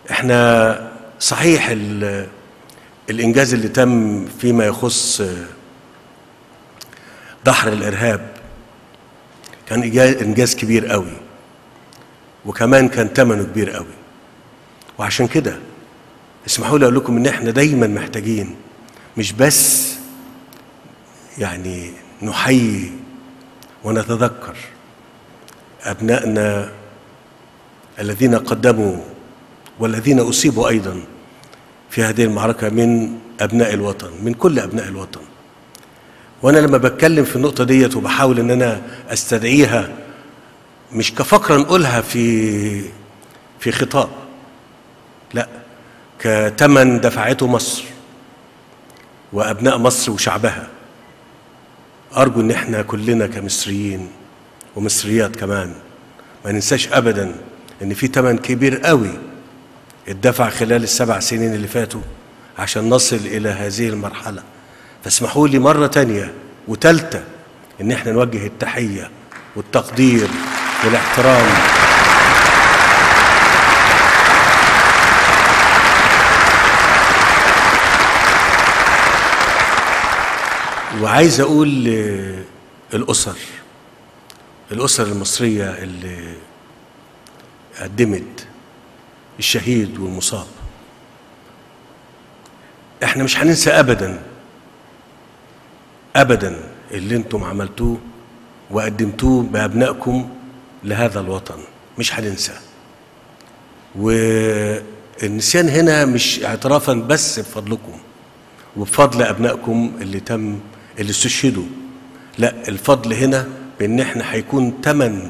احنا صحيح ال- الانجاز اللي تم فيما يخص دحر الارهاب كان إجا- انجاز كبير قوي وكمان كان ثمنه كبير قوي وعشان كده اسمحوا لي اقول لكم ان احنا دايما محتاجين مش بس يعني نحيي ونتذكر ابنائنا الذين قدموا والذين اصيبوا ايضا في هذه المعركه من ابناء الوطن من كل ابناء الوطن وانا لما بتكلم في النقطه ديت وبحاول ان انا استدعيها مش كفقره نقولها في في خطاب لا كتمن دفعته مصر وابناء مصر وشعبها ارجو ان احنا كلنا كمصريين ومصريات كمان ما ننساش ابدا ان في تمن كبير قوي اتدفع خلال السبع سنين اللي فاتوا عشان نصل الى هذه المرحله فاسمحوا لي مره تانية وتالتة ان احنا نوجه التحيه والتقدير والاحترام وعايز اقول للاسر الاسر المصريه اللي قدمت الشهيد والمصاب احنا مش هننسى ابدا ابدا اللي انتم عملتوه وقدمتوه بابنائكم لهذا الوطن مش هننسى والنسيان هنا مش اعترافا بس بفضلكم وبفضل ابنائكم اللي تم اللي استشهدوا لا الفضل هنا بان احنا هيكون ثمن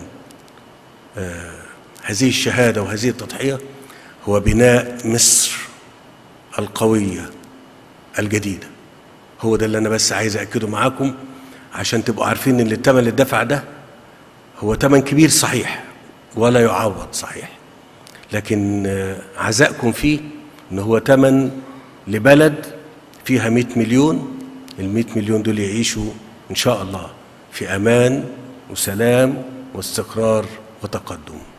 هذه الشهاده وهذه التضحيه هو بناء مصر القويه الجديده هو ده اللي انا بس عايز اكده معاكم عشان تبقوا عارفين ان الثمن اللي اتدفع ده هو ثمن كبير صحيح ولا يعوض صحيح لكن آه، عزائكم فيه ان هو ثمن لبلد فيها 100 مليون ال 100 مليون دول يعيشوا ان شاء الله في امان وسلام واستقرار وتقدم